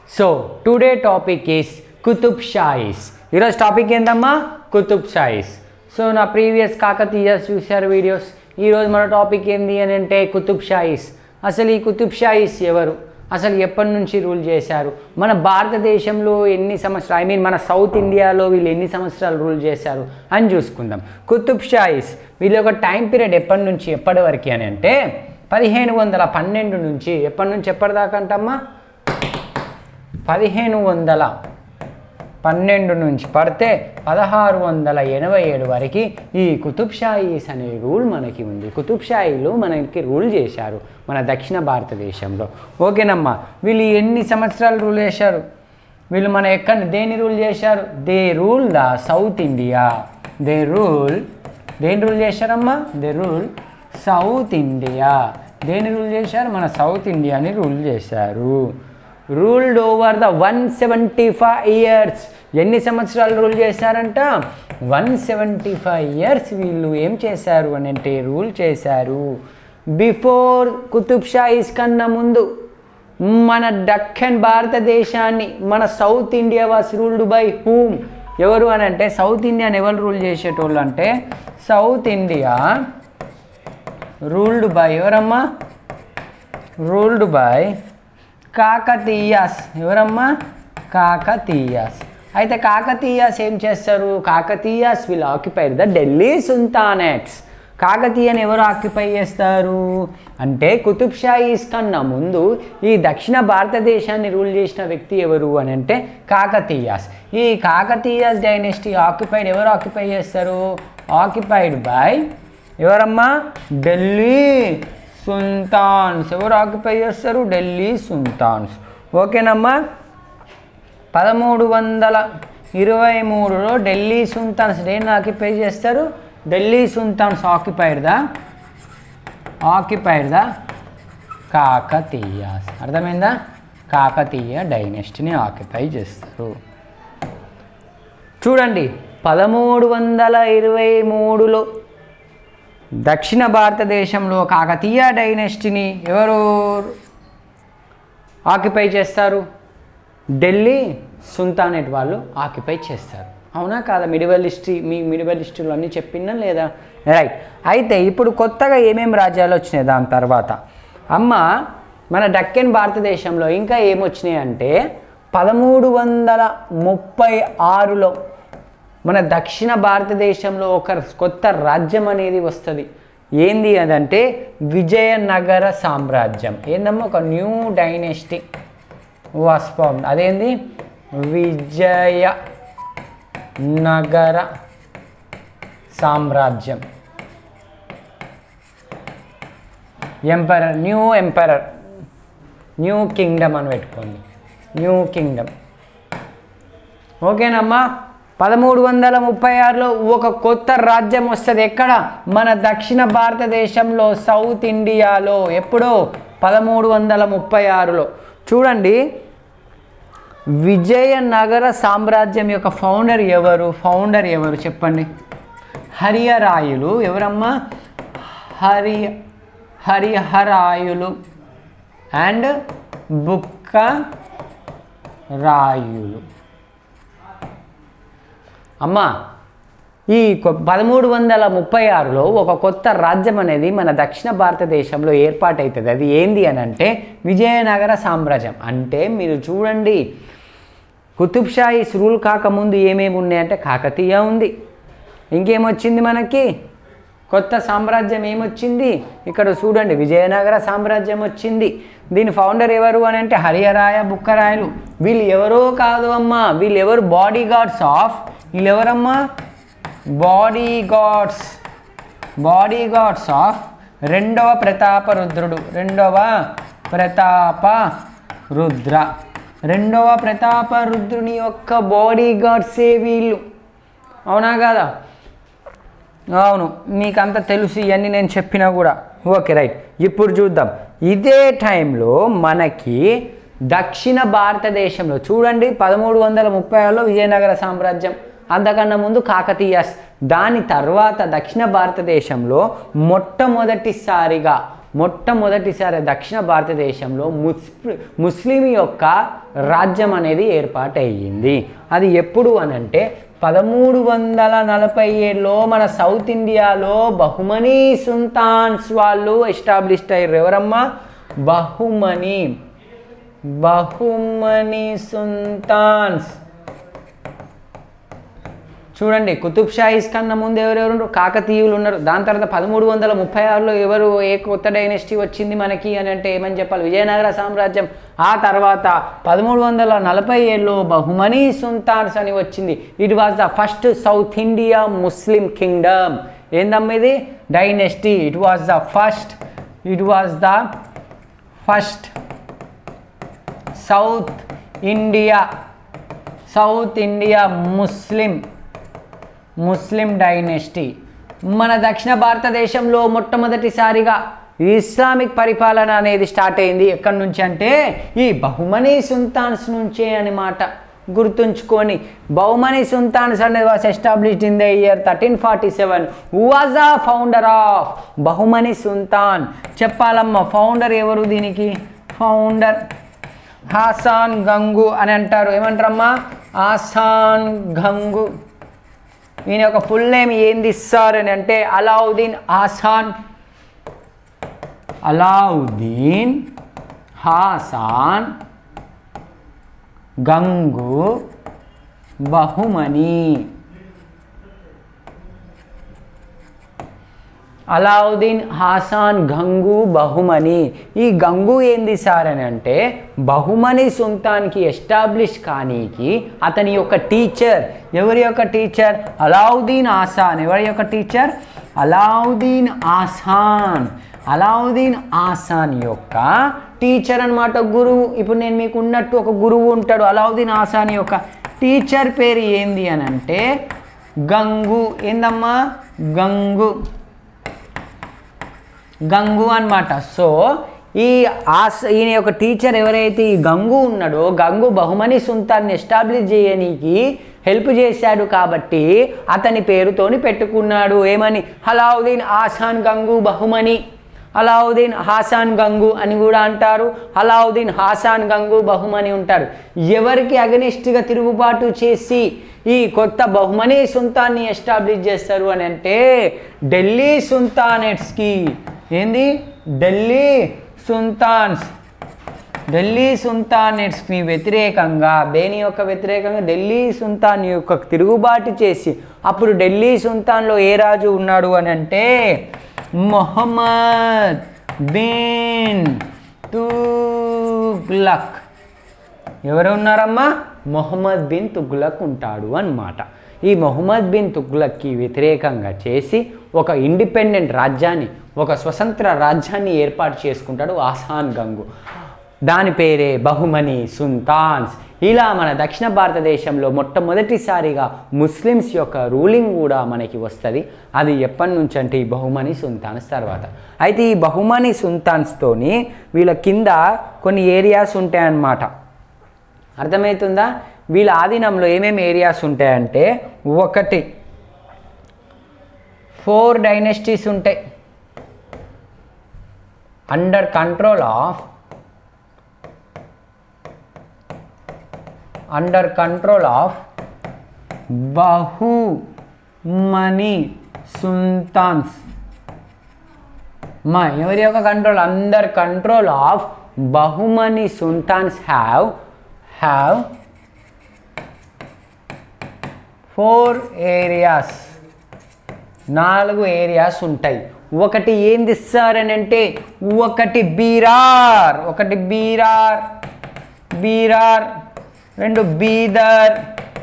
So today topic is Qutb Shahis ఈరోజు topic ఏందమ్మా Qutb Shahis so నా ప్రీవియస్ కాకతీయస్ చూశారు వీడియోస్ ఈరోజు మన టాపిక్ ఏంది అని అంటే కుతుబ్ షాయిస్ అసలు ఈ కుతుబ్ షాయిస్ ఎవరు అసలు ఎప్పటి నుంచి రూల్ చేశారు మన భారతదేశంలో ఎన్ని సంవత్సరాలు ఐ మీన్ మన సౌత్ ఇండియాలో వీళ్ళు ఎన్ని సంవత్సరాలు రూల్ చేశారు అని చూసుకుందాం కుతుబ్ షాయిస్ వీళ్ళ యొక్క టైం పీరియడ్ ఎప్పటి నుంచి ఎప్పటి వరకు అని అంటే పదిహేను వందల పన్నెండు నుంచి ఎప్పటి నుంచి ఎప్పటిదాకా అంటమ్మా పదిహేను వందల పన్నెండు నుంచి పడితే పదహారు వందల ఎనభై ఏడు వరకు ఈ కుతుబ్ షాయీస్ అనే రూల్ మనకి ఉంది కుతుబ్ షాయిలు మనకి రూల్ చేశారు మన దక్షిణ భారతదేశంలో ఓకేనమ్మా వీళ్ళు ఎన్ని సంవత్సరాలు రూల్ చేశారు వీళ్ళు మన ఎక్కడ దేని రూల్ చేశారు they rule the south India they rule దేని రూల్ చేశారమ్మా దే రూల్ సౌత్ ఇండియా దేని రూల్ చేశారు మన సౌత్ ఇండియాని రూల్ చేశారు ruled over the one seventy five years ఎన్ని సంవత్సరాలు రూల్ చేశారంట వన్ సెవెంటీ ఫైవ్ ఇయర్స్ వీళ్ళు ఏం చేశారు అని అంటే రూల్ చేశారు బిఫోర్ కుతుబ్ షాయిస్ కన్నా ముందు మన దక్కన్ భారతదేశాన్ని మన south India was ruled by whom ఎవరు అని అంటే సౌత్ ఇండియాని ఎవరు రూల్ చేసేటోళ్ళు అంటే సౌత్ ఇండియా రూల్డ్ బై ఎవరమ్మా రూల్డ్ బై కాకతీయాస్ ఎవరమ్మా కాకతీయాస్ అయితే కాకతీయాస్ ఏం చేస్తారు Kakatiyas will occupied the Delhi sultanates కాకతీయని ఎవరు ఆక్యుపై చేస్తారు అంటే కుతుబ్ షాయీస్ కన్నా ముందు ఈ దక్షిణ భారతదేశాన్ని రూల్ చేసిన వ్యక్తి ఎవరు అని అంటే కాకతీయాస్ ఈ కాకతీయాస్ డైనెస్టీ ఆక్యుపైడ్ ఎవరు ఆక్యుపై చేస్తారు ఆక్యుపైడ్ బై ఎవరమ్మా ఢిల్లీ సుల్తాన్స్ ఎవరు ఆక్యుపై చేస్తారు ఢిల్లీ సుల్తాన్స్ ఓకేనమ్మా పదమూడు వందల ఇరవై మూడులో ఢిల్లీ సుల్తాన్స్ దేన్ని ఆక్యుపై చేస్తారు Delhi sultans occupied the occupied the Kakatiyas అర్థమైందా కాకతీయ డైనెస్టీని ఆక్యుపై చేస్తారు చూడండి పదమూడు వందల ఇరవై మూడులో దక్షిణ భారతదేశంలో కాకతీయ డైనెస్టీని ఎవరు ఆక్యుపై చేస్తారు ఢిల్లీ సుల్తానేట్ వాళ్ళు ఆక్యుపై చేస్తారు అవునా కాదా మిడివల్ హిస్టరీ మీ మిడివల్ హిస్టరీలో అన్నీ చెప్పినా లేదా రైట్ అయితే ఇప్పుడు కొత్తగా ఏమేమి రాజ్యాలు వచ్చినాయి దాని తర్వాత అమ్మ మన డక్కన్ భారతదేశంలో ఇంకా ఏమొచ్చినాయి అంటే పదమూడు వందల ముప్పై ఆరులో మన దక్షిణ భారతదేశంలో ఒక కొత్త రాజ్యం అనేది వస్తుంది ఏంది అదంటే విజయనగర సామ్రాజ్యం ఏందమ్మా ఒక న్యూ డైనెస్టీ వాస్ ఫార్మ్డ్ అదేంది విజయ నగర సామ్రాజ్యం emperor new emperor new kingdom అని పెట్టుకోండి న్యూ కింగ్డమ్ ఓకేనమ్మా పదమూడు వందల ముప్పై ఆరులో ఒక కొత్త రాజ్యం వస్తుంది ఎక్కడ మన దక్షిణ భారతదేశంలో సౌత్ ఇండియాలో ఎప్పుడో పదమూడు వందల ముప్పై ఆరులో చూడండి విజయనగర సామ్రాజ్యం యొక్క ఫౌండర్ ఎవరు ఫౌండర్ ఎవరు చెప్పండి హరియరాయులు ఎవరమ్మా హరి హరిహరాయులు అండ్ బుక్క రాయులు అమ్మా ఈ పదమూడు వందల ముప్పై ఆరులో ఒక కొత్త రాజ్యం అనేది మన దక్షిణ భారతదేశంలో ఏర్పాటవుతుంది అది ఏంది అని అంటే విజయనగర సామ్రాజ్యం అంటే మీరు చూడండి కుతుబ్ షాయిస్ రూల్ కాకముందు ఏమేమి ఉన్నాయంటే కాకతీయ ఉంది ఇంకేమొచ్చింది మనకి కొత్త సామ్రాజ్యం ఏమొచ్చింది ఇక్కడ చూడండి విజయనగర సామ్రాజ్యం వచ్చింది దీని ఫౌండర్ ఎవరు అని అంటే హరియరాయ బుక్కరాయలు వీళ్ళు ఎవరో కాదు అమ్మా వీళ్ళు ఎవరు బాడీ గార్డ్స్ ఆఫ్ వీళ్ళు ఎవరమ్మా body guards body guards of రెండవ ప్రతాప రుద్రుడు రెండవ ప్రతాప రుద్ర రెండవ ప్రతాప రుద్రుని యొక్క బాడీ గాడ్సే వీళ్ళు అవునా కదా అవును మీకంతా తెలుసు ఇవన్నీ నేను చెప్పినా కూడా ఓకే రైట్ ఇప్పుడు చూద్దాం ఇదే టైంలో మనకి దక్షిణ భారతదేశంలో చూడండి పదమూడు వందల ముప్పై ఆరులో విజయనగర సామ్రాజ్యం అంతకన్నా ముందు కాకతీయాస్ దాని తర్వాత దక్షిణ భారతదేశంలో మొట్టమొదటిసారిగా మొట్టమొదటిసారి దక్షిణ భారతదేశంలో ముస్ ముస్లిం యొక్క రాజ్యం అనేది ఏర్పాటయ్యింది అది ఎప్పుడు అనంటే పదమూడు వందల నలభై ఏడులో మన సౌత్ ఇండియాలో బహుమనీ సుల్తాన్స్ వాళ్ళు ఎస్టాబ్లిష్డ్ అయ్యారు ఎవరమ్మా బహుమని బహుమని సుల్తాన్స్ చూడండి కుతుబ్ షాహీస్ కన్నా ముందు ఎవరెవరు ఉన్నారు? కాకతీయులు ఉన్నారు దాని తర్వాత పదమూడు వందల ముప్పై ఆరులో ఎవరు ఏ కొత్త డైనెస్టీ వచ్చింది మనకి అని అంటే ఏమని చెప్పాలి విజయనగర సామ్రాజ్యం ఆ తర్వాత పదమూడు వందల నలభై ఏడులో బహుమనీ సుల్తాన్స్ అని వచ్చింది it was the first south India muslim kingdom ఏందమ్మా ఇది dynasty it was the first it was the first south India south India muslim muslim dynasty మన దక్షిణ భారతదేశంలో మొట్టమొదటిసారిగా ఇస్లామిక్ పరిపాలన అనేది స్టార్ట్ అయింది ఎక్కడి నుంచి అంటే ఈ బహుమనీ సుల్తాన్స్ నుంచే అనమాట గుర్తుంచుకొని బహుమనీ సుల్తాన్స్ అనేది was established in the year thirteen forty seven was the founder of Bahmani sultan చెప్పాలమ్మా ఫౌండర్ ఎవరు దీనికి ఫౌండర్ హాసాన్ గంగు అని అంటారు ఏమంటారమ్మా ఆసాన్ గంగు ఈయన యొక్క ఫుల్ నేమ్ ఏంది సార్ అని అంటే అలావుద్దీన్ ఆసాన్ అలావుద్దీన్ హాసాన్ గంగు బహుమని అలావుద్దీన్ హాసాన్ గంగు బహుమని ఈ గంగు ఏంది సార్ అని అంటే బహుమని సుల్తాన్కి ఎస్టాబ్లిష్ కానీకి అతని యొక్క టీచర్ ఎవరి యొక్క టీచర్ అలావుద్దీన్ ఆసాన్ ఎవరి యొక్క టీచర్ అలావుద్దీన్ ఆసాన్ అలావుద్దీన్ ఆసాన్ యొక్క టీచర్ అన్నమాట గురువు ఇప్పుడు నేను మీకు ఉన్నట్టు ఒక గురువు ఉంటాడు అలావుద్దీన్ ఆసాన్ యొక్క టీచర్ పేరు ఏంది అని అంటే గంగు ఏందమ్మా గంగు గంగు అన్నమాట సో ఈ ఆస్ ఈయన యొక్క టీచర్ ఎవరైతే ఈ గంగు ఉన్నాడో గంగు బహుమని సుల్తాన్ని ఎస్టాబ్లిష్ చేయనీకి హెల్ప్ చేశాడు కాబట్టి అతని పేరుతోని పెట్టుకున్నాడు ఏమని అలావుద్దీన్ ఆసాన్ గంగు బహుమని అలావుద్దీన్ హాసాన్ గంగు అని కూడా అంటారు అలావుద్దీన్ హాసాన్ గంగు బహుమని ఉంటారు ఎవరికి అగనిస్ట్గా తిరుగుబాటు చేసి ఈ కొత్త బహుమనీ సుల్తాన్ని ఎస్టాబ్లిష్ చేస్తారు అని అంటే ఢిల్లీ సుల్తానెట్స్కి ఏంది ఢిల్లీ సుల్తాన్స్ ఢిల్లీ సుల్తానెట్స్కి వ్యతిరేకంగా దేని యొక్క వ్యతిరేకంగా ఢిల్లీ సుల్తాన్ యొక్క తిరుగుబాటు చేసి అప్పుడు ఢిల్లీ సుల్తాన్లో ఏ రాజు ఉన్నాడు అని అంటే మొహమ్మద్ బిన్ తుగ్లక్ ఎవరు ఉన్నారమ్మా మొహమ్మద్ బిన్ తుగ్లక్ ఉంటాడు అన్నమాట ఈ మొహమ్మద్ బిన్ తుగ్లక్కి వ్యతిరేకంగా చేసి ఒక ఇండిపెండెంట్ రాజ్యాన్ని ఒక స్వతంత్ర రాజ్యాన్ని ఏర్పాటు చేసుకుంటాడు ఆసాన్ గంగు దాని పేరే బహుమని సుల్తాన్స్ ఇలా మన దక్షిణ భారతదేశంలో మొట్టమొదటిసారిగా ముస్లిమ్స్ యొక్క రూలింగ్ కూడా మనకి వస్తుంది అది ఎప్పటి నుంచి అంటే ఈ బహుమని సుల్తాన్స్ తర్వాత అయితే ఈ బహుమని సుల్తాన్స్తోని వీళ్ళ కింద కొన్ని ఏరియాస్ ఉంటాయన్నమాట అర్థమవుతుందా వీళ్ళ ఆధీనంలో ఏమేమి ఏరియాస్ ఉంటాయంటే ఒకటి ఫోర్ డైనెస్టీస్ ఉంటాయి under control of under control of Bahmani sultans మా ఎవరి యొక్క control under control of Bahmani sultans have have four areas నాలుగు ఏరియాస్ ఉంటాయి ఒకటి ఏంది సార్ అని అంటే ఒకటి బీరార్ ఒకటి బీరార్ బీరార్ రెండు బీదర్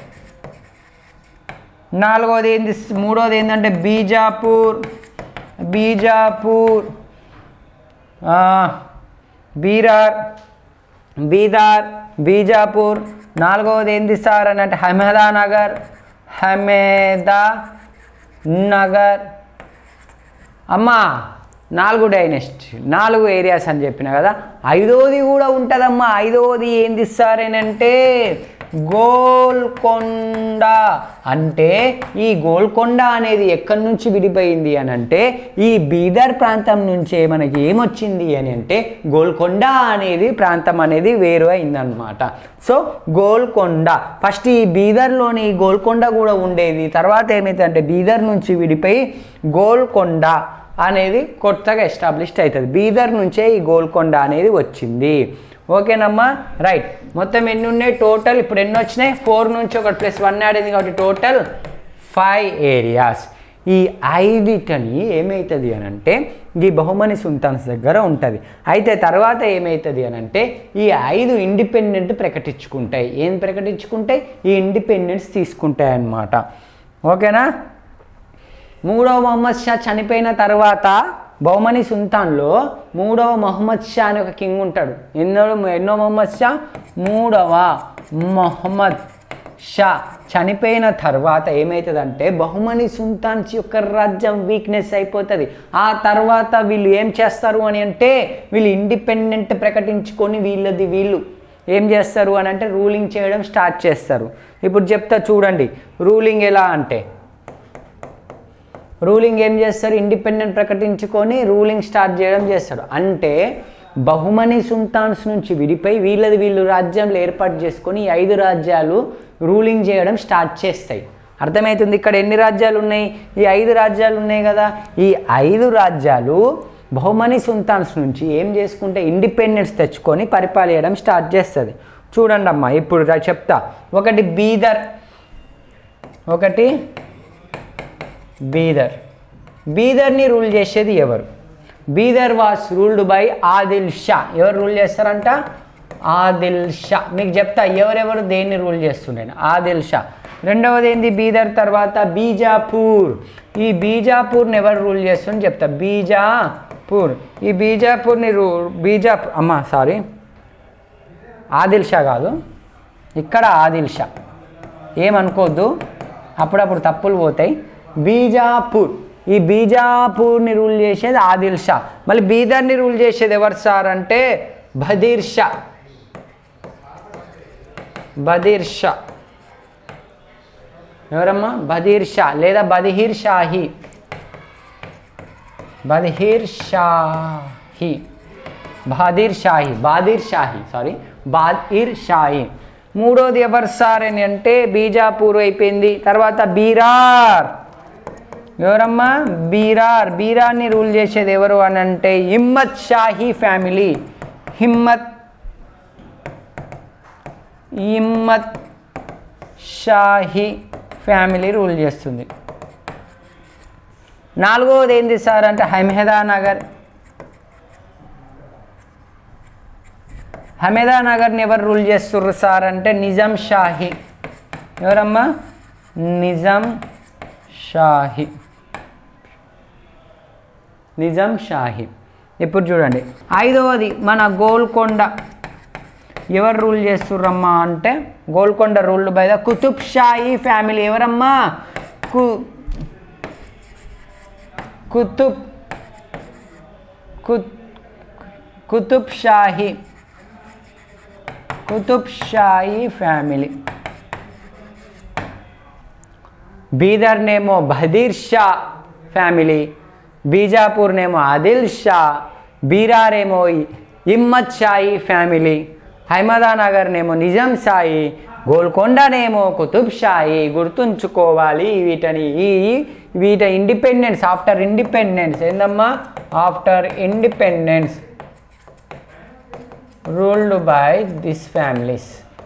నాలుగోది ఏంది మూడోది ఏంటంటే బీజాపూర్ బీజాపూర్ ఆ, బీరార్ బీదార్ బీజాపూర్ నాలుగవది ఏంది సార్ అని అంటే హమేదానగర్ హమేదా నగర్ అమ్మా నాలుగు డైనెస్ట్ నాలుగు ఏరియాస్ అని చెప్పిన కదా ఐదోది కూడా ఉంటుందమ్మా ఐదోది ఏంది సార్ అని అంటే గోల్కొండ అంటే ఈ గోల్కొండ అనేది ఎక్కడి నుంచి విడిపోయింది అని అంటే ఈ బీదర్ ప్రాంతం నుంచే మనకి ఏమొచ్చింది అని అంటే గోల్కొండ అనేది ప్రాంతం అనేది వేరు అయిందనమాట సో గోల్కొండ ఫస్ట్ ఈ బీదర్లోని ఈ గోల్కొండ కూడా ఉండేది తర్వాత ఏమైందంటే బీదర్ నుంచి విడిపోయి గోల్కొండ అనేది కొత్తగా ఎస్టాబ్లిష్ అవుతుంది బీదర్ నుంచే ఈ గోల్కొండ అనేది వచ్చింది ఓకేనమ్మా రైట్ మొత్తం ఎన్ని ఉన్నాయి టోటల్ ఇప్పుడు ఎన్ని వచ్చినాయి ఫోర్ నుంచి ఒకటి ప్లస్ వన్ ఆడింది కాబట్టి టోటల్ ఫైవ్ ఏరియాస్ ఈ ఐదిటని ఏమవుతుంది అని అంటే ఈ బహుమని సుల్తాన్స్ దగ్గర ఉంటుంది అయితే తర్వాత ఏమవుతుంది అని అంటే ఈ ఐదు ఇండిపెండెంట్ ప్రకటించుకుంటాయి ఏం ప్రకటించుకుంటాయి ఈ ఇండిపెండెన్స్ తీసుకుంటాయి అన్నమాట ఓకేనా మూడవ మొహమ్మద్ షా చనిపోయిన తర్వాత బహుమని సుల్తాన్లో మూడవ మొహమ్మద్ షా అని ఒక కింగ్ ఉంటాడు ఎన్నో ఎన్నో మొహమ్మద్ షా మూడవ మొహమ్మద్ షా చనిపోయిన తర్వాత ఏమవుతుందంటే బహుమని సుల్తాన్స్ యొక్క రాజ్యం వీక్నెస్ అయిపోతుంది ఆ తర్వాత వీళ్ళు ఏం చేస్తారు అని అంటే వీళ్ళు ఇండిపెండెంట్ ప్రకటించుకొని వీళ్ళది వీళ్ళు ఏం చేస్తారు అని అంటే రూలింగ్ చేయడం స్టార్ట్ చేస్తారు ఇప్పుడు చెప్తా చూడండి రూలింగ్ ఎలా అంటే రూలింగ్ ఏం చేస్తారు ఇండిపెండెంట్ ప్రకటించుకొని రూలింగ్ స్టార్ట్ చేయడం చేస్తాడు అంటే బహుమని సుల్తాన్స్ నుంచి విడిపోయి వీళ్ళది వీళ్ళు రాజ్యంలో ఏర్పాటు చేసుకొని ఈ ఐదు రాజ్యాలు రూలింగ్ చేయడం స్టార్ట్ చేస్తాయి అర్థమవుతుంది ఇక్కడ ఎన్ని రాజ్యాలు ఉన్నాయి ఈ ఐదు రాజ్యాలు ఉన్నాయి కదా ఈ ఐదు రాజ్యాలు బహుమని సుల్తాన్స్ నుంచి ఏం చేసుకుంటే ఇండిపెండెన్స్ తెచ్చుకొని పరిపాలించడం స్టార్ట్ చేస్తుంది చూడండి అమ్మా ఇప్పుడు రా- చెప్తా ఒకటి బీదర్ ఒకటి బీదర్ బీదర్ని రూల్ చేసేది ఎవరు Bidar was ruled by Adil Shah ఎవరు రూల్ చేస్తారంట ఆదిల్ షా మీకు చెప్తా ఎవరెవరు దేన్ని రూల్ చేస్తుండే ఆదిల్ షా రెండవది ఏంది బీదర్ తర్వాత బీజాపూర్ ఈ బీజాపూర్ని ఎవరు రూల్ చేస్తుందని చెప్తా బీజాపూర్ ఈ బీజాపూర్ని రూ బీజాపూర్ అమ్మా సారీ ఆదిల్ షా కాదు ఇక్కడ ఆదిల్ షా ఏమనుకోవద్దు అప్పుడప్పుడు తప్పులు పోతాయి బీజాపూర్ ఈ బీజాపూర్ని రూల్ చేసేది ఆదిల్ షా మళ్ళీ బీదర్ని రూల్ చేసేది ఎవరు సార్ అంటే బదీర్ షా బదీర్ షా ఎవరమ్మా బదీర్ షా లేదా బదిహీర్ షాహి బదిహీర్ షాహి బాదిర్ షాహి బాదిర్ షాహి సారీ బాదిర్ షాహి మూడోది ఎవరు సార్ అని అంటే బీజాపూర్ అయిపోయింది తర్వాత బీరార్ ఎవరమ్మా బీరార్ బీరార్ని రూల్ చేసేది ఎవరు అని అంటే Himmat Shahi family Himmat Himmat Shahi family rule చేస్తుంది నాలుగవది ఏంది సార్ అంటే హమేదా నగర్ హమేదా నగర్ని ఎవరు రూల్ చేస్తుర్రు సార్ అంటే నిజాం షాహీ ఎవరమ్మా నిజాం షాహీ నిజాం షాహీ ఇప్పుడు చూడండి ఐదవది మన గోల్కొండ ఎవరు రూల్ చేస్తుర్రమ్మా అంటే Golconda ruled by the Qutb Shahi family ఎవరమ్మా కు కుతుబ్ కుత్ కుతుబ్ షాహీ కుతుబ్ షాహీ ఫ్యామిలీ బీదర్నేమో బదీర్ షా ఫ్యామిలీ బీజాపూర్నేమో ఆదిల్ షా బీరారేమో ఇమ్మత్ షాయి ఫ్యామిలీ హైమదానగర్నేమో నిజాం షాయి గోల్కొండనేమో కుతుబ్ షాయి గుర్తుంచుకోవాలి వీటని ఈ వీట ఇండిపెండెన్స్ ఆఫ్టర్ ఇండిపెండెన్స్ ఏందమ్మా after independence ruled by this families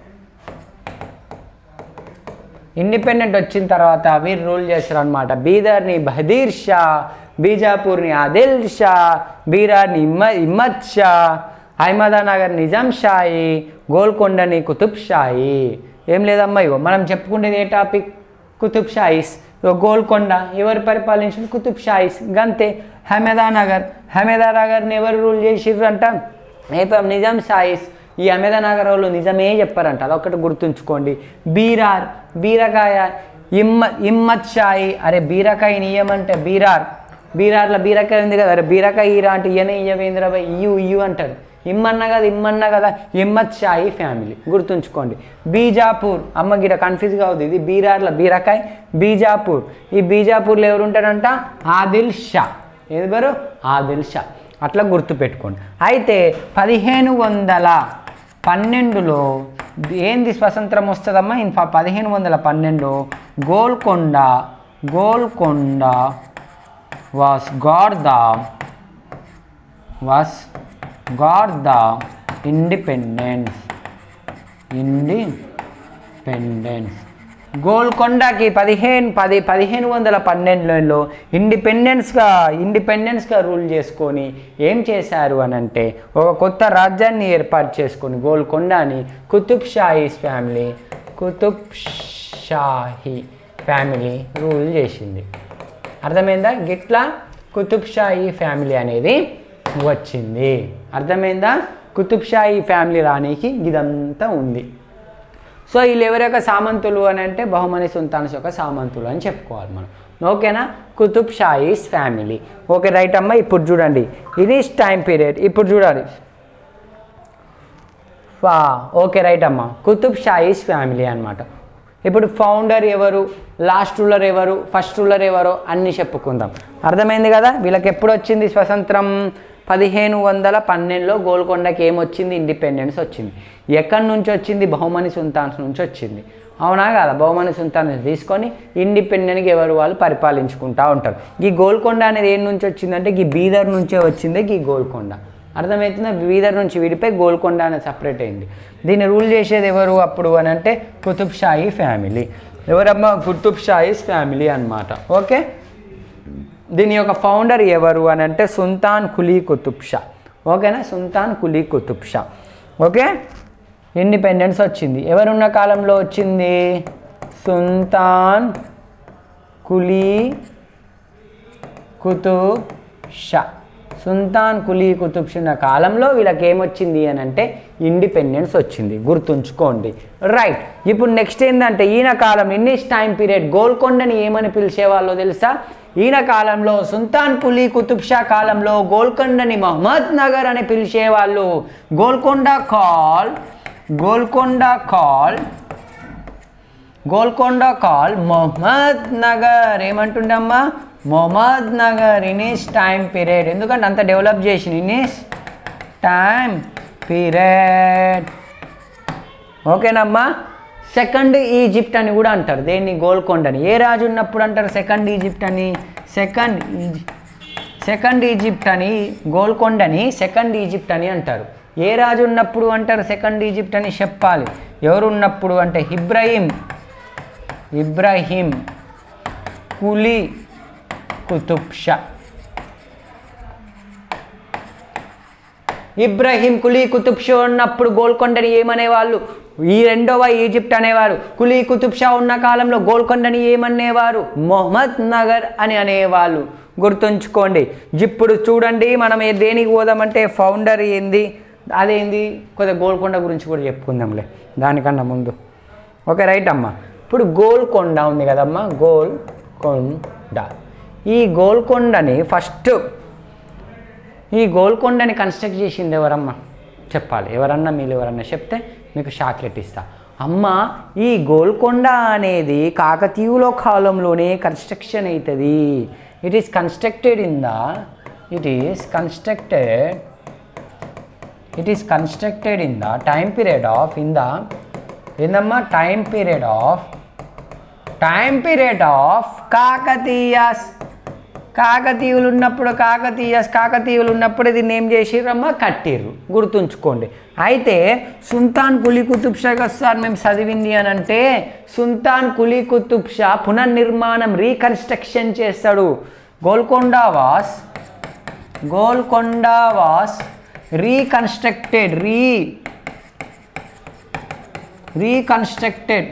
independent వచ్చిన తర్వాత వీరు రూల్ చేస్తారు అనమాట బీదర్ని బహదీర్ షా బీజాపూర్ని ఆదిల్ షా బీరార్ని ఇమ్మ ఇమ్మత్ షా అహ్మదానగర్ నిజాం షాయి గోల్కొండని కుతుబ్ షాయి ఏం లేదమ్మా ఇగో మనం చెప్పుకునేది ఏ టాపిక్ కుతుబ్ షాయిస్ ఇగో గోల్కొండ ఎవరు పరిపాలించిన కుతుబ్ షాయిస్ గంతే హమేదానగర్ హమేదానగర్ని ఎవరు రూల్ చేసిర్రు అంట ఏపం నిజాం షాయిస్ ఈ అమెదనగర్ వాళ్ళు నిజమే చెప్పారంట అదొకటి గుర్తుంచుకోండి బీరార్ బీరకాయ ఇమ్మ ఇమ్మత్ షాయి అరే బీరకాయ ఇయ్యమంటే బీరార్ బీరార్లో బీరకాయ ఉంది కదా అరే బీరకాయ ఈరా అంటే ఇయ్యనే ఇయ్యవేంద్ర బాయ్ ఇయ్యు ఇయ్యు అంటాడు ఇమ్మన్న కదా ఇమ్మన్న కదా ఇమ్మత్ షాహీ ఫ్యామిలీ గుర్తుంచుకోండి బీజాపూర్ అమ్మ గిడ కన్ఫ్యూజ్గా అవుతుంది ఇది బీరార్ల బీరకాయ్ బీజాపూర్ ఈ బీజాపూర్లో ఎవరు ఉంటారంట ఆదిల్ షా ఏది పేరు ఆదిల్ షా అట్లా గుర్తుపెట్టుకోండి అయితే పదిహేను వందల పన్నెండులో ఏంది స్వతంత్రం వస్తుందమ్మా ఇన్ పదిహేను వందల పన్నెండు Golconda Golconda was got the was got the independence independence గోల్కొండకి పదిహేను పది పదిహేను వందల పన్నెండులో ఇండిపెండెన్స్గా ఇండిపెండెన్స్గా రూల్ చేసుకొని ఏం చేశారు అని అంటే ఒక కొత్త రాజ్యాన్ని ఏర్పాటు చేసుకొని గోల్కొండని Qutb Shahis family Qutb Shahi family rule చేసింది అర్థమైందా గిట్లా కుతుబ్ షాహీ ఫ్యామిలీ అనేది వచ్చింది అర్థమైందా కుతుబ్ షాహీ ఫ్యామిలీ రానికి ఇదంతా ఉంది సో వీళ్ళు ఎవరి యొక్క సామంతులు అని అంటే బహుమని సుల్తాన్స్ యొక్క సామంతులు అని చెప్పుకోవాలి మనం ఓకేనా Qutb Shahis family okay right అమ్మ ఇప్పుడు చూడండి ఇది టైం పీరియడ్ ఇప్పుడు చూడాలి ఫా ఓకే రైట్ అమ్మ కుతుబ్ షాహీస్ ఫ్యామిలీ అనమాట ఇప్పుడు ఫౌండర్ ఎవరు లాస్ట్ రూలర్ ఎవరు ఫస్ట్ రూలర్ ఎవరో అన్నీ చెప్పుకుందాం అర్థమైంది కదా వీళ్ళకి ఎప్పుడు వచ్చింది స్వతంత్రం పదిహేను వందల పన్నెండులో గోల్కొండకి ఏమొచ్చింది ఇండిపెండెన్స్ వచ్చింది ఎక్కడి నుంచి వచ్చింది బహుమని సుల్తాన్స్ నుంచి వచ్చింది అవునా కదా బహుమని సుల్తాన్స్ తీసుకొని ఇండిపెండెంట్గా ఎవరు వాళ్ళు పరిపాలించుకుంటూ ఉంటారు ఈ గోల్కొండ అనేది ఏం నుంచి వచ్చిందంటే ఈ బీదర్ నుంచే వచ్చింది ఈ గోల్కొండ అర్థమవుతుందా బీదర్ నుంచి విడిపోయి గోల్కొండ అనేది సపరేట్ అయింది దీన్ని రూల్ చేసేది ఎవరు అప్పుడు అని అంటే కుతుబ్ షాహీ ఫ్యామిలీ ఎవరమ్మా కుతుబ్ షాహీస్ ఫ్యామిలీ అన్నమాట ఓకే దీని యొక్క ఫౌండర్ ఎవరు అని అంటే సుల్తాన్ కులీ కుతుబ్ షా ఓకేనా sultan Quli Qutb Shah okay independence వచ్చింది ఎవరున్న కాలంలో వచ్చింది సుల్తాన్ కులీ కుతుబ్ షా సుల్తాన్ కులీ కుతుబ్ షా ఉన్న కాలంలో వీళ్ళకి ఏమొచ్చింది అని అంటే ఇండిపెండెన్స్ వచ్చింది గుర్తుంచుకోండి రైట్ ఇప్పుడు నెక్స్ట్ ఏంటంటే ఈయన కాలం ఇన్నిస్ టైం పీరియడ్ గోల్కొండని ఏమని పిలిచేవాళ్ళో తెలుసా ఈయన కాలంలో సుల్తాన్ కులీ కుతుబ్ షా కాలంలో గోల్కొండని మహమ్మద్ నగర్ అని పిలిచేవాళ్ళు Golconda call Golconda call Golconda call Mohammad Nagar ఏమంటుండమ్మా Mohammad Nagar in his time period ఎందుకంటే అంత డెవలప్ చేసిన ఇనిస్ టైం పీరియడ్ ఓకేనమ్మా సెకండ్ ఈజిప్ట్ అని కూడా అంటారు దేన్ని గోల్కొండని ఏ రాజు ఉన్నప్పుడు అంటారు సెకండ్ ఈజిప్ట్ అని సెకండ్ ఈజి సెకండ్ ఈజిప్ట్ అని గోల్కొండని సెకండ్ ఈజిప్ట్ అని అంటారు ఏ రాజు ఉన్నప్పుడు అంటారు సెకండ్ ఈజిప్ట్ అని చెప్పాలి ఎవరు ఉన్నప్పుడు అంటే ఇబ్రాహీం ఇబ్రాహీం కులీ కుతుబ్ షా ఇబ్రాహీం కులీ కుతుబ్ షా ఉన్నప్పుడు గోల్కొండని ఏమనేవాళ్ళు ఈ రెండవ ఈజిప్ట్ అనేవారు కులీ కుతుబ్ షా ఉన్న కాలంలో గోల్కొండని ఏమనేవారు మొహమ్మద్ నగర్ అని అనేవాళ్ళు గుర్తుంచుకోండి ఇప్పుడు చూడండి మనం ఏ దేనికి పోదామంటే ఫౌండర్ ఏంది అదేంది కొద్దిగా గోల్కొండ గురించి కూడా చెప్పుకుందాంలే దానికన్నా ముందు ఓకే రైట్ అమ్మా ఇప్పుడు గోల్కొండ ఉంది కదమ్మా గోల్కొండ ఈ గోల్కొండని ఫస్ట్ ఈ గోల్కొండని కన్స్ట్రక్ట్ చేసింది ఎవరమ్మా చెప్పాలి ఎవరన్నా మీరు ఎవరన్నా చెప్తే మీకు చాక్లెట్ ఇస్తా అమ్మ ఈ గోల్కొండ అనేది కాకతీయుల కాలంలోనే కన్స్ట్రక్షన్ అవుతుంది it is constructed in the it is constructed it is constructed in the time period of in the ఏందమ్మా time period of time period of Kakatiyas కాకతీయులు ఉన్నప్పుడు కాకతీయస్ కాకతీయులు ఉన్నప్పుడు దీన్ని ఏం చేసిర్రమ్మా కట్టిర్రు గుర్తుంచుకోండి అయితే సుల్తాన్ కులీ కుతుబ్ షా కదా సార్ మేము చదివింది అని అంటే సుల్తాన్ కులీ కుతుబ్ షా పునర్నిర్మాణం రీకన్స్ట్రక్షన్ చేస్తాడు Golconda was Golconda was reconstructed రీ reconstructed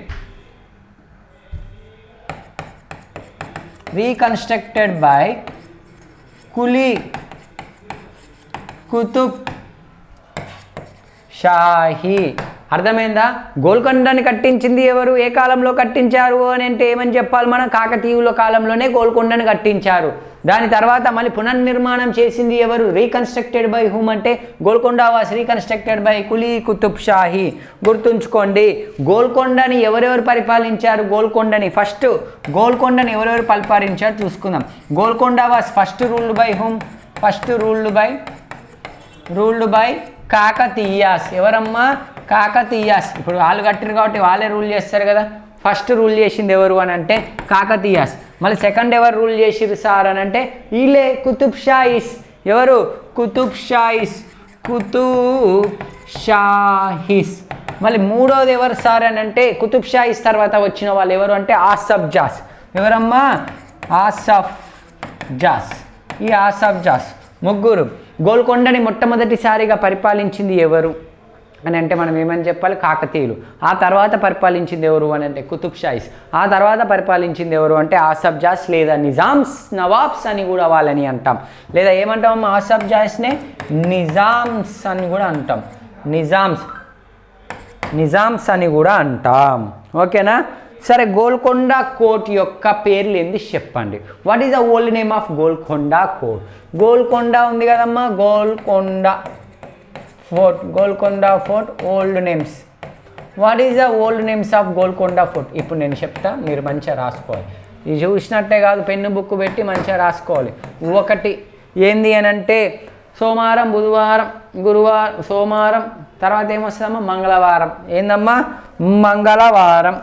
reconstructed by Kuli Kutub Shahi అర్థమైందా గోల్కొండని కట్టించింది ఎవరు ఏ కాలంలో కట్టించారు అని అంటే ఏమని చెప్పాలి మనం కాకతీయుల కాలంలోనే గోల్కొండని కట్టించారు దాని తర్వాత మళ్ళీ పునర్నిర్మాణం చేసింది ఎవరు రీకన్స్ట్రక్టెడ్ బై హూమ్ అంటే Golconda was reconstructed by Quli Qutb Shahi గుర్తుంచుకోండి గోల్కొండని ఎవరెవరు పరిపాలించారు గోల్కొండని ఫస్ట్ గోల్కొండని ఎవరెవరు పరిపాలించారు చూసుకుందాం Golconda was first ruled by whom first ruled by ruled by Kakatiyas ఎవరమ్మా కాకతీయాస్ ఇప్పుడు వాళ్ళు కట్టారు కాబట్టి వాళ్ళే రూల్ చేస్తారు కదా ఫస్ట్ రూల్ చేసింది ఎవరు అని అంటే కాకతీయాస్ మళ్ళీ సెకండ్ ఎవరు రూల్ చేసిరు సార్ అని అంటే వీళ్ళే కుతుబ్ షాయిస్ ఎవరు కుతుబ్ షాయిస్ కుతుబ్ షాహిస్ మళ్ళీ మూడోది ఎవరు సార్ అని అంటే కుతుబ్ షాయిస్ తర్వాత వచ్చిన వాళ్ళు ఎవరు అంటే ఆసఫ్ జాస్ ఎవరమ్మా ఆసఫ్ జాస్ ఈ ఆసఫ్ జాస్ ముగ్గురు గోల్కొండని మొట్టమొదటిసారిగా పరిపాలించింది ఎవరు అని అంటే మనం ఏమని చెప్పాలి కాకతీయులు ఆ తర్వాత పరిపాలించింది ఎవరు అని అంటే కుతుబ్ షాయిస్ ఆ తర్వాత పరిపాలించింది ఎవరు అంటే ఆసఫ్ జాస్ లేదా నిజామ్స్ నవాబ్స్ అని కూడా వాళ్ళని అంటాం లేదా ఏమంటాం ఆసఫ్ జాస్నే నిజామ్స్ అని కూడా అంటాం నిజామ్స్ నిజామ్స్ అని కూడా అంటాం ఓకేనా సరే గోల్కొండ కోట్ యొక్క పేర్లు ఏంది చెప్పండి what is the old name of Golconda కోట్ గోల్కొండ ఉంది కదమ్మా Golconda fort Golconda fort old names what is the old names of Golconda fort ఇప్పుడు నేను చెప్తా మీరు మంచిగా రాసుకోవాలి ఇది చూసినట్టే కాదు పెన్ను బుక్ పెట్టి మంచిగా రాసుకోవాలి ఒకటి ఏంది అని అంటే సోమవారం బుధవారం గురువారం సోమవారం తర్వాత ఏమొస్తుందమ్మా మంగళవారం ఏందమ్మా మంగళవారం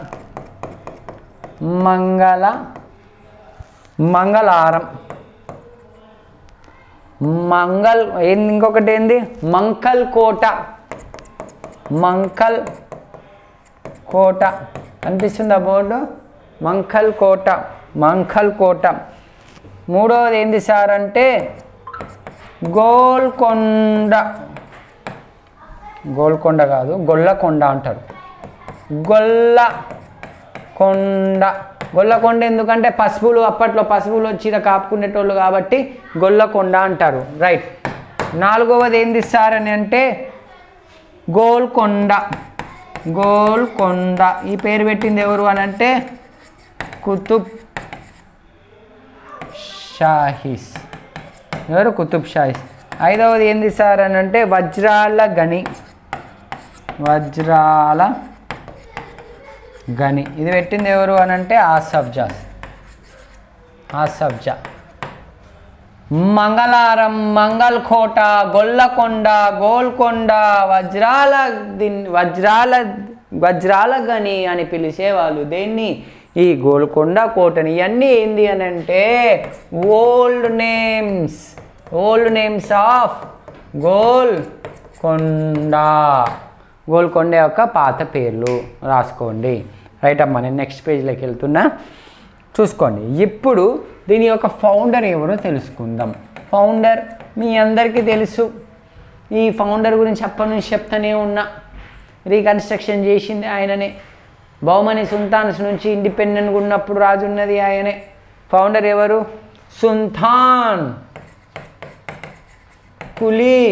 మంగళ మంగళవారం మంగళ్ ఏంది ఇంకొకటి ఏంది మంకల్ కోట మంకల్ కోట కనిపిస్తుందా బోర్డు మంకల్ కోట మంకల్ కోట మూడవది ఏంది సార్ అంటే గోల్కొండ గోల్కొండ కాదు గొల్లకొండ అంటారు గొల్ల కొండ గొల్లకొండ ఎందుకంటే పసుపులు అప్పట్లో పసుపులు వచ్చి ఇలా కాపుకునేటోళ్ళు కాబట్టి గొల్లకొండ అంటారు రైట్ నాలుగవది ఏంది సార్ అని అంటే గోల్కొండ గోల్కొండ ఈ పేరు పెట్టింది ఎవరు అని అంటే కుతుబ్ షాహిస్ ఎవరు కుతుబ్ షాహిస్ ఐదవది ఏంది సార్ అని అంటే వజ్రాల గని వజ్రాల గని ఇది పెట్టింది ఎవరు అని అంటే ఆసఫ్జాస్ ఆసఫ్జా మంగళారం మంగళకోట గొల్లకొండ గోల్కొండ వజ్రాల దిన్ వజ్రాల వజ్రాల గని అని పిలిచేవాళ్ళు దేన్ని ఈ గోల్కొండ కోటని ఇవన్నీ ఏంది అని అంటే old names old names of Golconda Golconda యొక్క పాత పేర్లు రాసుకోండి రైట్ అమ్మా నేను నెక్స్ట్ పేజ్లోకి వెళ్తున్నా చూసుకోండి ఇప్పుడు దీని యొక్క ఫౌండర్ ఎవరో తెలుసుకుందాం ఫౌండర్ మీ అందరికీ తెలుసు ఈ ఫౌండర్ గురించి అప్పటి నుంచి చెప్తానే ఉన్నా రీకన్స్ట్రక్షన్ చేసింది ఆయననే బహుమని సుల్తాన్స్ నుంచి ఇండిపెండెంట్గా ఉన్నప్పుడు రాజు ఉన్నది ఆయనే ఫౌండర్ ఎవరు సుల్తాన్ కులీ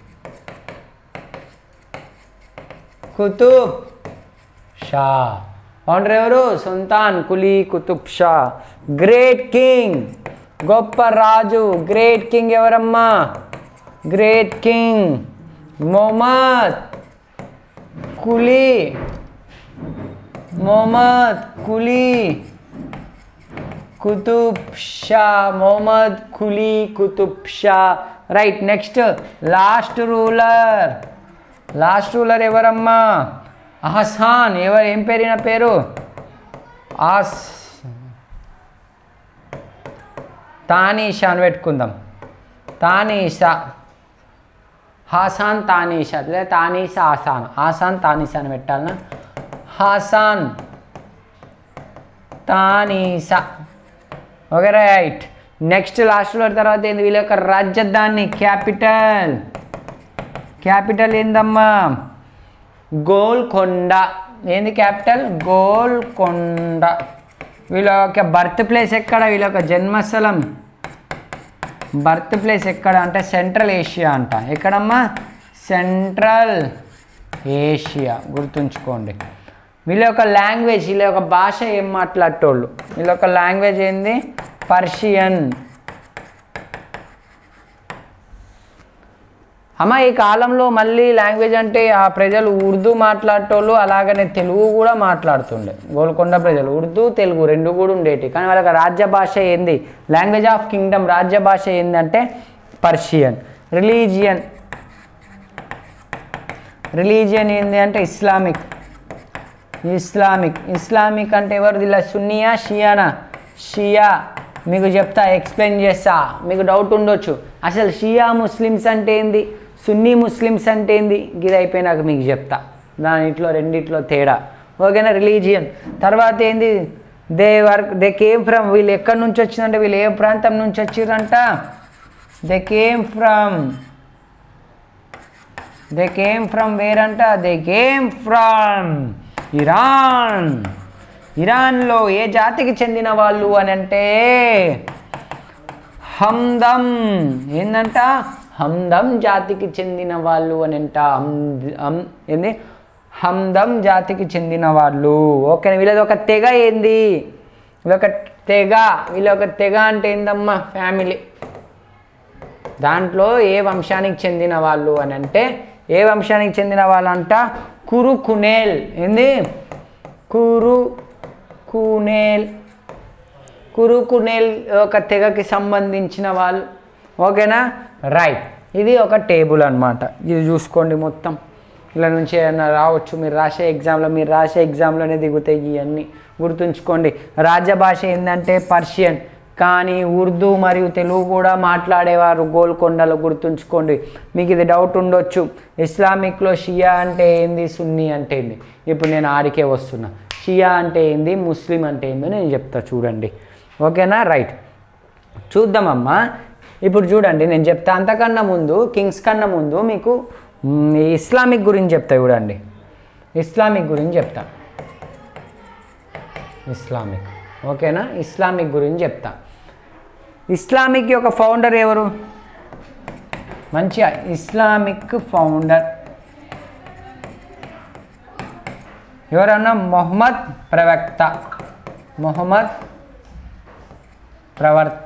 కుతుబ్ షా ఫౌండర్ ఎవరు sultan Quli Qutb Shah great king గొప్ప రాజు గ్రేట్ కింగ్ ఎవరమ్మా great king Mohammad Quli Mohammad Quli Qutb Shah Mohammad Quli Qutb Shah right next last ruler last ruler ఎవరమ్మా అహసాన్ ఎవరు ఏం పేరిన పేరు ఆస్ తానీషా అని పెట్టుకుందాం తానీషా హాసాన్ తానీషా లేదా తానీషా ఆసాన్ ఆసాన్ తానీషా అని పెట్టాలనా Hasan Tanisha okay right next లాస్ట్లో తర్వాత ఏంది వీళ్ళ యొక్క రాజధాని క్యాపిటల్ క్యాపిటల్ ఏందమ్మా గోల్కొండ ఏంది క్యాపిటల్ గోల్కొండ వీళ్ళ యొక్క బర్త్ ప్లేస్ ఎక్కడ వీళ్ళ యొక్క జన్మస్థలం బర్త్ ప్లేస్ ఎక్కడ అంటే సెంట్రల్ ఏషియా అంట ఎక్కడమ్మా సెంట్రల్ ఏషియా గుర్తుంచుకోండి వీళ్ళ యొక్క లాంగ్వేజ్ వీళ్ళ యొక్క భాష ఏం మాట్లాడేటోళ్ళు వీళ్ళ యొక్క లాంగ్వేజ్ ఏంది పర్షియన్ అమ్మ ఈ కాలంలో మళ్ళీ లాంగ్వేజ్ అంటే ఆ ప్రజలు ఉర్దూ మాట్లాడేటోళ్ళు అలాగనే తెలుగు కూడా మాట్లాడుతుండే గోల్కొండ ప్రజలు ఉర్దూ తెలుగు రెండు కూడా ఉండేటి కానీ వాళ్ళకి రాజ్య భాష ఏంది లాంగ్వేజ్ ఆఫ్ కింగ్డమ్ రాజ్య భాష ఏంటంటే పర్షియన్ రిలీజియన్ రిలీజియన్ ఏంది అంటే ఇస్లామిక్ ఇస్లామిక్ ఇస్లామిక్ అంటే ఎవరిది ఇలా సున్నియా షియానా షియా మీకు చెప్తా ఎక్స్ప్లెయిన్ చేస్తా మీకు డౌట్ ఉండొచ్చు అసలు షియా ముస్లిమ్స్ అంటే ఏంది సున్నీ ముస్లిమ్స్ అంటే ఏంది ఇది అయిపోయినాక మీకు చెప్తా దానిట్లో రెండిట్లో తేడా ఓకేనా రిలీజియన్ తర్వాత ఏంది they work they came from వీళ్ళు ఎక్కడి నుంచి వచ్చిందంటే వీళ్ళు ఏ ప్రాంతం నుంచి వచ్చిర్రంట they came from they came from where అంట దే కేమ్ ఫ్రమ్ ఇరాన్ ఇరాన్లో ఏ జాతికి చెందిన వాళ్ళు అని అంటే హమ్దమ్ ఏందంట హమ్దమ్ జాతికి చెందిన వాళ్ళు అని అంట హమ్ద్- హమ్- ఏంది హమ్దమ్ జాతికి చెందిన వాళ్ళు ఓకే వీళ్ళది ఒక తెగ ఏంది వీళ్ళొక తెగ వీళ్ళొక తెగ అంటే ఏందమ్మా ఫ్యామిలీ దాంట్లో ఏ వంశానికి చెందిన వాళ్ళు అని అంటే ఏ వంశానికి చెందిన వాళ్ళంట కురు కునేల్ ఏంది కురు కునేల్ కురు కునేల్ ఒక తెగకి సంబంధించిన వాళ్ళు ఓకేనా రైట్ ఇది ఒక టేబుల్ అన్నమాట ఇది చూసుకోండి మొత్తం ఇలా నుంచి ఏమన్నా రావచ్చు మీరు రాసే ఎగ్జామ్లో మీరు రాసే ఎగ్జామ్లోనే దిగుతాయి ఇవన్నీ గుర్తుంచుకోండి రాజ్య భాష ఏంటంటే పర్షియన్ కానీ ఉర్దూ మరియు తెలుగు కూడా మాట్లాడేవారు గోల్కొండలో గుర్తుంచుకోండి మీకు ఇది డౌట్ ఉండొచ్చు ఇస్లామిక్లో షియా అంటే ఏంది సున్నీ అంటే ఏంది ఇప్పుడు నేను ఆడికే వస్తున్నా షియా అంటే ఏంది ముస్లిం అంటే ఏందో నేను చెప్తా చూడండి ఓకేనా రైట్ చూద్దామమ్మా ఇప్పుడు చూడండి నేను చెప్తా అంతకన్నా ముందు కింగ్స్ కన్నా ముందు మీకు మ్, ఈ ఇస్లామిక్ గురించి చెప్తా చూడండి ఇస్లామిక్ గురించి చెప్తా ఇస్లామిక్ ఓకేనా ఇస్లామిక్ గురించి చెప్తా ఇస్లామిక్ యొక్క ఫౌండర్ ఎవరు మంచిగా ఇస్లామిక్ ఫౌండర్ ఎవరన్నా మొహమ్మద్ ప్రవక్త మొహమ్మద్ ప్రవర్త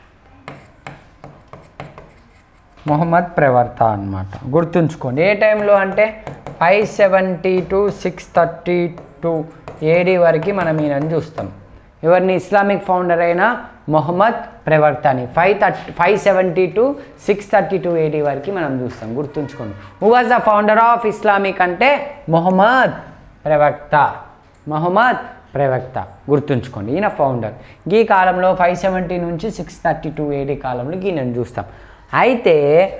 మొహమ్మద్ ప్రవర్త అన్నమాట గుర్తుంచుకోండి ఏ టైంలో అంటే five seventy to six thirty two AD వరకు మనం ఈయనని చూస్తాం ఎవరిని ఇస్లామిక్ ఫౌండర్ అయిన మొహమ్మద్ ప్రవర్తని five thirty five seventy to six thirty two AD వరకు మనం చూస్తాం గుర్తుంచుకోండి who was the founder of Islamic అంటే మొహమ్మద్ ప్రవక్త మొహమ్మద్ ప్రవక్త గుర్తుంచుకోండి ఈయన ఫౌండర్ ఈ కాలంలో ఫైవ్ సెవెంటీ నుంచి సిక్స్ థర్టీ టూ ఏడీ కాలంలో ఈయనను చూస్తాం అయితే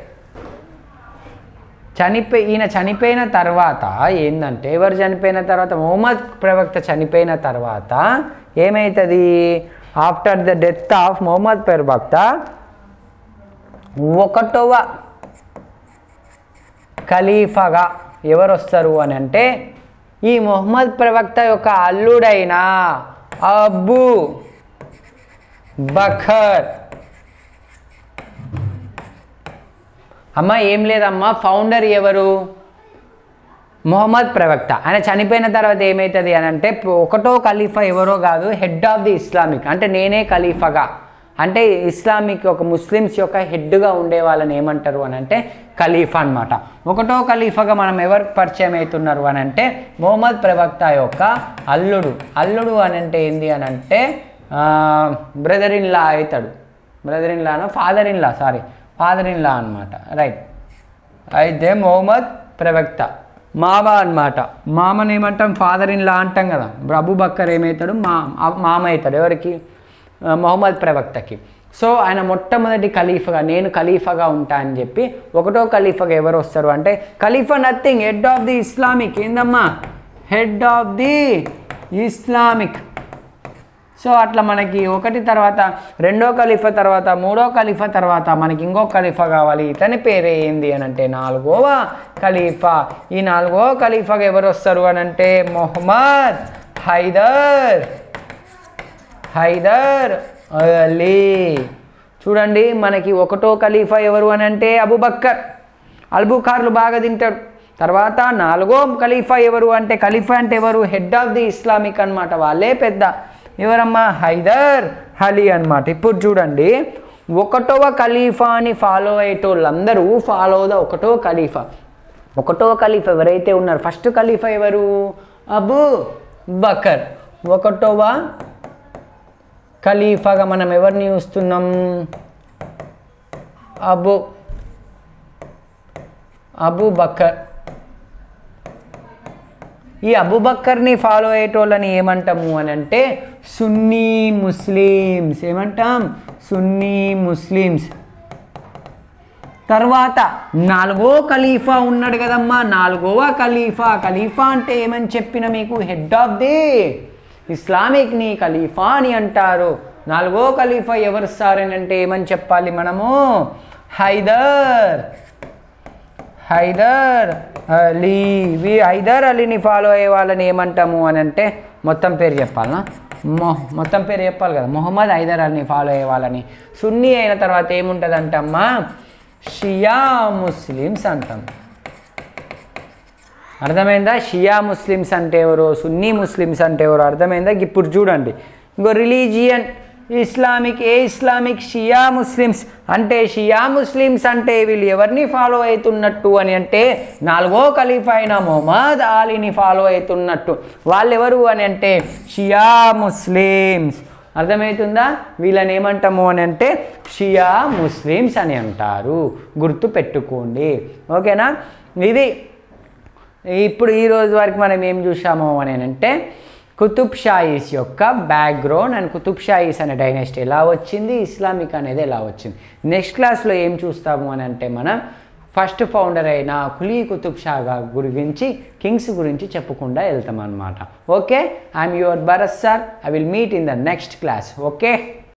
చనిపోయి ఈయన చనిపోయిన తర్వాత ఏంటంటే ఎవరు చనిపోయిన తర్వాత మొహమ్మద్ ప్రవక్త చనిపోయిన తర్వాత ఏమవుతుంది after the death of Mohammad ప్రవక్త ఒకటవ ఖలీఫాగా ఎవరు వస్తారు అని అంటే ఈ మొహమ్మద్ ప్రవక్త యొక్క అల్లుడైన అబ్బు బఖర్ అమ్మ ఏం లేదమ్మా ఫౌండర్ ఎవరు మొహమ్మద్ ప్రవక్త ఆయన చనిపోయిన తర్వాత ఏమవుతుంది అని అంటే ఒకటో ఖలీఫా ఎవరో కాదు హెడ్ ఆఫ్ ది ఇస్లామిక్ అంటే నేనే ఖలీఫాగా అంటే ఇస్లామిక్ ఒక ముస్లిమ్స్ యొక్క హెడ్గా ఉండే వాళ్ళని ఏమంటారు అని అంటే ఖలీఫా అనమాట ఒకటో ఖలీఫాగా మనం ఎవరు పరిచయం అవుతున్నారు అని అంటే మొహమ్మద్ ప్రవక్త యొక్క అల్లుడు అల్లుడు అని అంటే ఏంది అని అంటే బ్రదర్ ఇన్ లా అవుతాడు బ్రదర్ ఇన్ లానో father in law sorry father in law అనమాట రైట్ అయితే మొహమ్మద్ ప్రవక్త మామ అన్నమాట మామని ఏమంటాం ఫాదర్ ఇన్ లా అంటాం కదా ఇప్పుడు అబూ బక్కర్ ఏమవుతాడు మా ఆ- మామ అవుతాడు ఎవరికి ఆ, మొహమ్మద్ ప్రవక్తకి సో ఆయన మొట్టమొదటి ఖలీఫాగా నేను ఖలీఫాగా ఉంటా అని చెప్పి ఒకటో ఖలీఫాగా ఎవరు వస్తారు అంటే ఖలీఫా nothing head of the Islamic ఏందమ్మా head of the Islamic so అట్లా మనకి ఒకటి తర్వాత రెండో ఖలీఫా తర్వాత మూడో ఖలీఫా తర్వాత మనకి ఇంకో ఖలీఫా కావాలి ఇతని పేరే ఏంది అని అంటే నాలుగోవ ఖలీఫా ఈ నాలుగో ఖలీఫాగా ఎవరు వస్తారు అని అంటే మొహమ్మద్ హైదర్ హైదర్ అలీ చూడండి మనకి ఒకటో ఖలీఫా ఎవరు అని అంటే అబుబక్కర్ అల్బుఖార్లు బాగా తింటాడు తర్వాత నాలుగో ఖలీఫా ఎవరు అంటే ఖలీఫా అంటే ఎవరు హెడ్ ఆఫ్ ది ఇస్లామిక్ అన్నమాట వాళ్ళే పెద్ద ఎవరమ్మా హైదర్ అలీ అన్నమాట ఇప్పుడు చూడండి ఒకటవ ఖలీఫాని ఫాలో అయ్యేటోళ్ళందరూ ఫాలో ద ఒకటో ఖలీఫా ఒకటో ఖలీఫా ఎవరైతే ఉన్నారు ఫస్ట్ ఖలీఫా ఎవరు అబు బకర్ ఒకటవ ఖలీఫాగా మనం ఎవరిని చూస్తున్నాం అబు అబు బక్కర్ ఈ అబుబక్కర్ని ఫాలో అయ్యేటోళ్ళని ఏమంటాము అని అంటే సున్నీ ముస్లిమ్స్ ఏమంటాం సున్నీ ముస్లిమ్స్ తర్వాత నాలుగో ఖలీఫా ఉన్నాడు కదమ్మా నాలుగోవ ఖలీఫా ఖలీఫా అంటే ఏమని చెప్పిన మీకు హెడ్ ఆఫ్ ది ఇస్లామిక్ని ఖలీఫా అని అంటారు నాలుగో ఖలీఫా ఎవరు సార్ అని అంటే ఏమని చెప్పాలి మనము హైదర్ హైదర్ అలీ వి హైదర్ అలీని ఫాలో అయ్యే వాళ్ళని ఏమంటాము అని అంటే మొత్తం పేరు చెప్పాలనా మొ మొత్తం పేరు చెప్పాలి కదా మొహమ్మద్ హైదర్ అలీని ఫాలో అయ్యే వాళ్ళని సున్నీ అయిన తర్వాత ఏముంటుంది అంటమ్మా షియా ముస్లిమ్స్ అంటాం అర్థమైందా షియా ముస్లిమ్స్ అంటే ఎవరు సున్నీ ముస్లిమ్స్ అంటే ఎవరు అర్థమైందా ఇప్పుడు చూడండి ఇంకో రిలీజియన్ ఇస్లామిక్ ఏ ఇస్లామిక్ షియా ముస్లిమ్స్ అంటే షియా ముస్లిమ్స్ అంటే వీళ్ళు ఎవరిని ఫాలో అవుతున్నట్టు అని అంటే నాలుగో ఖలీఫా అయిన మొహమ్మద్ అలీని ఫాలో అవుతున్నట్టు వాళ్ళు ఎవరు అని అంటే షియా ముస్లిమ్స్ అర్థమవుతుందా వీళ్ళని ఏమంటాము అని అంటే షియా ముస్లిమ్స్ అని అంటారు గుర్తు పెట్టుకోండి ఓకేనా ఇది ఇప్పుడు ఈ రోజు వరకు మనం ఏం చూసాము అని అంటే కుతుబ్ షాయిస్ యొక్క బ్యాక్గ్రౌండ్ అండ్ కుతుబ్ షాయిస్ అనే డైనెస్టీ ఎలా వచ్చింది ఇస్లామిక్ అనేది ఎలా వచ్చింది నెక్స్ట్ క్లాస్లో ఏం చూస్తాము అని అంటే మనం ఫస్ట్ ఫౌండర్ అయిన కులీ కుతుబ్ షా గురించి కింగ్స్ గురించి చెప్పకుండా వెళ్తాం అనమాట okay I'm your Bharat sir I will meet in the next class okay